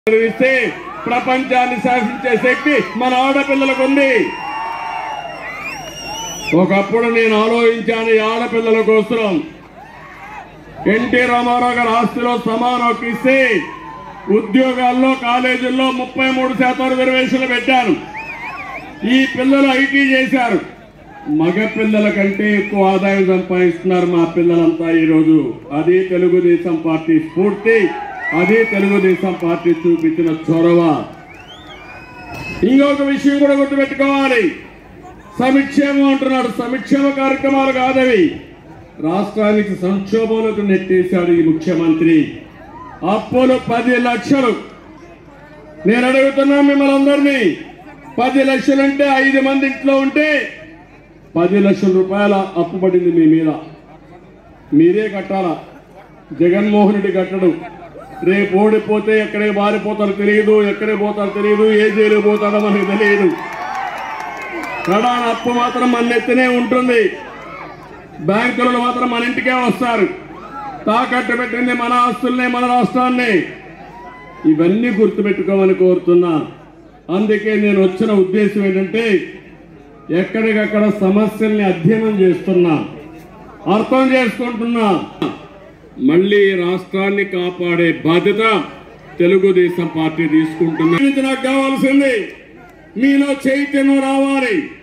ఇస్తే ప్రపంచాన్ని శాసించే శక్తి మన ఆడపిల్లలకు ఉంది ఒకప్పుడు నేను ఆలోచించాను ఈ ఆడపిల్లల కోసం ఎన్టీ రామారావు గారి ఆస్తిలో సమానం హక్కు ఇస్తే ఉద్యోగాల్లో కాలేజీల్లో ముప్పై మూడు శాతం రిజర్వేషన్లు పెట్టాను ఈ పిల్లలు ఐటీ చేశారు మగ పిల్లల కంటే ఎక్కువ ఆదాయం సంపాదిస్తున్నారు మా పిల్లలంతా ఈరోజు అది తెలుగుదేశం పార్టీ స్ఫూర్తి అది తెలుగుదేశం పార్టీ చూపించిన చొరవ ఇంకొక విషయం కూడా గుర్తుపెట్టుకోవాలి సమిక్షేమం అంటున్నాడు సమిక్షేమ కార్యక్రమాలు కాదవి రాష్ట్రానికి సంక్షోభంలోకి నెట్టేశాడు ఈ ముఖ్యమంత్రి అప్పులు పది లక్షలు నేను అడుగుతున్నా మిమ్మల్ని అందరినీ పది లక్షలంటే ఐదు మంది ఇంట్లో ఉంటే పది లక్షల రూపాయల అప్పు పడింది మీ మీద మీరే కట్టాలా జగన్మోహన్ రెడ్డి కట్టడు రేపు ఓడిపోతే ఎక్కడికి మారిపోతారో తెలియదు ఎక్కడికి పోతారో తెలియదు ఏ జైలు పోతాడో మనకు తెలియదు ప్రధాన అప్పు మాత్రం మన ఎత్తునే ఉంటుంది బ్యాంకులలో మాత్రం మన ఇంటికే వస్తారు తాకట్టు పెట్టింది మన ఆస్తుల్ని మన రాష్ట్రాన్ని ఇవన్నీ గుర్తుపెట్టుకోమని కోరుతున్నా అందుకే నేను వచ్చిన ఉద్దేశం ఏంటంటే ఎక్కడికక్కడ సమస్యల్ని అధ్యయనం చేస్తున్నా అర్థం చేసుకుంటున్నా మళ్ళీ రాష్ట్రాన్ని కాపాడే బాధ్యత తెలుగుదేశం పార్టీ తీసుకుంటున్నా ఇది నాకు కావాల్సింది మీలో చైతన్యం రావాలి